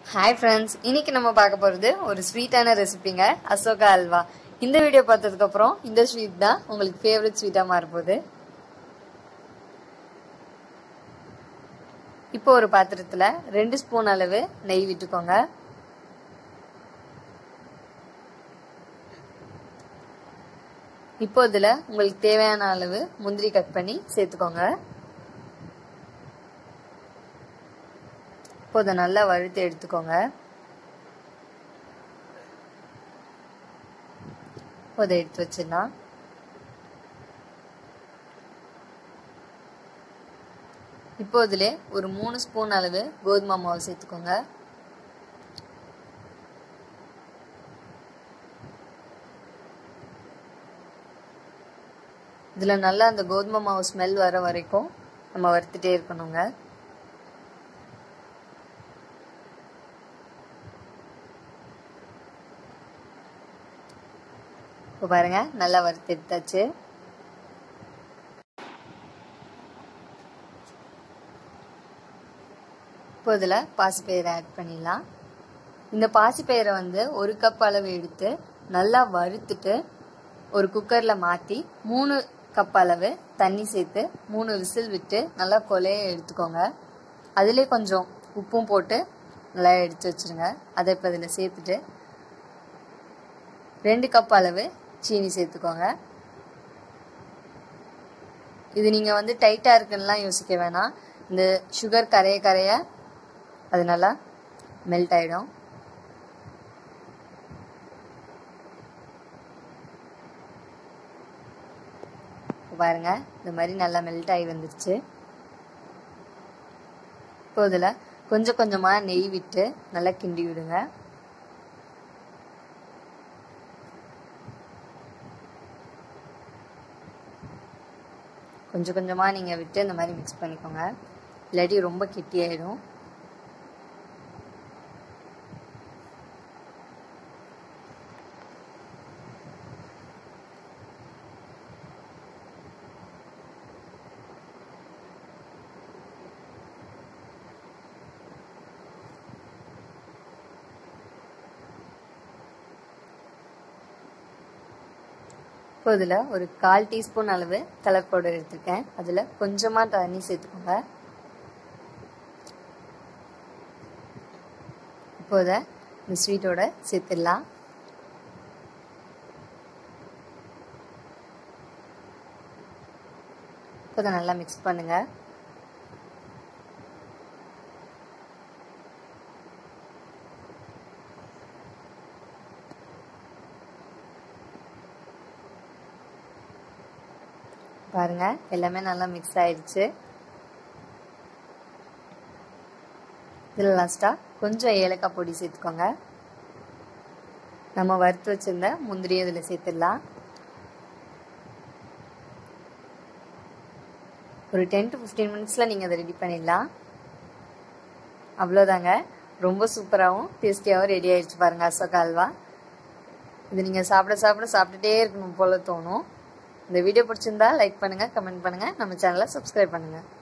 hi friends இன்னைக்கு நம்ம பார்க்க போகிறது ஒரு ஸ்வீட்டான ரெசிபிங்க அசோகா அல்வா இந்த வீடியோ பார்த்ததுக்கப்புறம் இந்த ஸ்வீட் தான் உங்களுக்கு ஃபேவரட் ஸ்வீட்டாக மாறப்போகுது இப்போ ஒரு பாத்திரத்தில் ரெண்டு ஸ்பூன் அளவு நெய் விட்டுக்கோங்க இப்போ இதில் உங்களுக்கு தேவையான அளவு முந்திரி கட் பண்ணி சேர்த்துக்கோங்க இப்போ இதை நல்லா வறுத்து எடுத்துக்கோங்க இப்போ இதை எடுத்து வச்சிடலாம் இப்போ இதில் ஒரு மூணு ஸ்பூன் அளவு கோதுமை மாவு சேர்த்துக்கோங்க இதில் நல்லா அந்த கோதுமை மாவு ஸ்மெல் வர வரைக்கும் நம்ம வறுத்துட்டே இருக்கணுங்க இப்போ பாருங்க நல்லா வறுத்து எடுத்தாச்சு இப்போ இதில் பாசிப்பயிரை ஆட் பண்ணிடலாம் இந்த பாசிப்பயிரை வந்து ஒரு கப் அளவு எடுத்து நல்லா வறுத்துட்டு ஒரு குக்கரில் மாற்றி மூணு கப் அளவு தண்ணி சேர்த்து மூணு விசில் விட்டு நல்லா கொலையை எடுத்துக்கோங்க அதிலே கொஞ்சம் உப்பும் போட்டு நல்லா எடுத்து வச்சுருங்க அதை இப்போ இதில் சேர்த்துட்டு ரெண்டு கப் அளவு சீனி சேர்த்துக்கோங்க இது நீங்கள் வந்து டைட்டாக இருக்குன்னுலாம் யோசிக்க வேணாம் இந்த சுகர் கரைய கரைய அது நல்லா மெல்ட் ஆகிடும் பாருங்க இந்த மாதிரி நல்லா மெல்ட் ஆகி வந்துருச்சு இப்போ இதில் கொஞ்சம் கொஞ்சமாக நெய் விட்டு நல்லா கிண்டி விடுங்க கொஞ்சம் கொஞ்சமாக நீங்கள் விட்டு இந்த மாதிரி மிக்ஸ் பண்ணிக்கோங்க இல்லாட்டி ரொம்ப கெட்டியாயிடும் இப்போ இதில் ஒரு கால் டீஸ்பூன் அளவு கலர் பவுடர் எடுத்திருக்கேன் அதில் கொஞ்சமாக தண்ணி சேர்த்துக்கோங்க இப்போ இதை இந்த ஸ்வீட்டோட சேர்த்துடலாம் இப்போ இதை நல்லா மிக்ஸ் பண்ணுங்கள் பாருங்க எல்லாமே நல்லா மிக்ஸ் ஆயிடுச்சு இதில் லாஸ்ட்டாக கொஞ்சம் ஏலக்காய் பொடி சேர்த்துக்கோங்க நம்ம வறுத்து வச்சிருந்த முந்திரியும் இதில் சேர்த்துடலாம் ஒரு டென் டு ஃபிஃப்டீன் மினிட்ஸில் நீங்கள் அதை ரெடி பண்ணிடலாம் அவ்வளோதாங்க ரொம்ப சூப்பராகவும் டேஸ்டியாகவும் ரெடி ஆயிடுச்சு பாருங்கள் அசோகா அல்வா இது நீங்கள் சாப்பிட சாப்பிட சாப்பிட்டுட்டே இருக்கணும் போல் தோணும் இந்த வீடியோ பிடிச்சிருந்தா லைக் பண்ணுங்கள் கமெண்ட் பண்ணுங்கள் நம்ம சேனலை சப்ஸ்கிரைப் பண்ணுங்கள்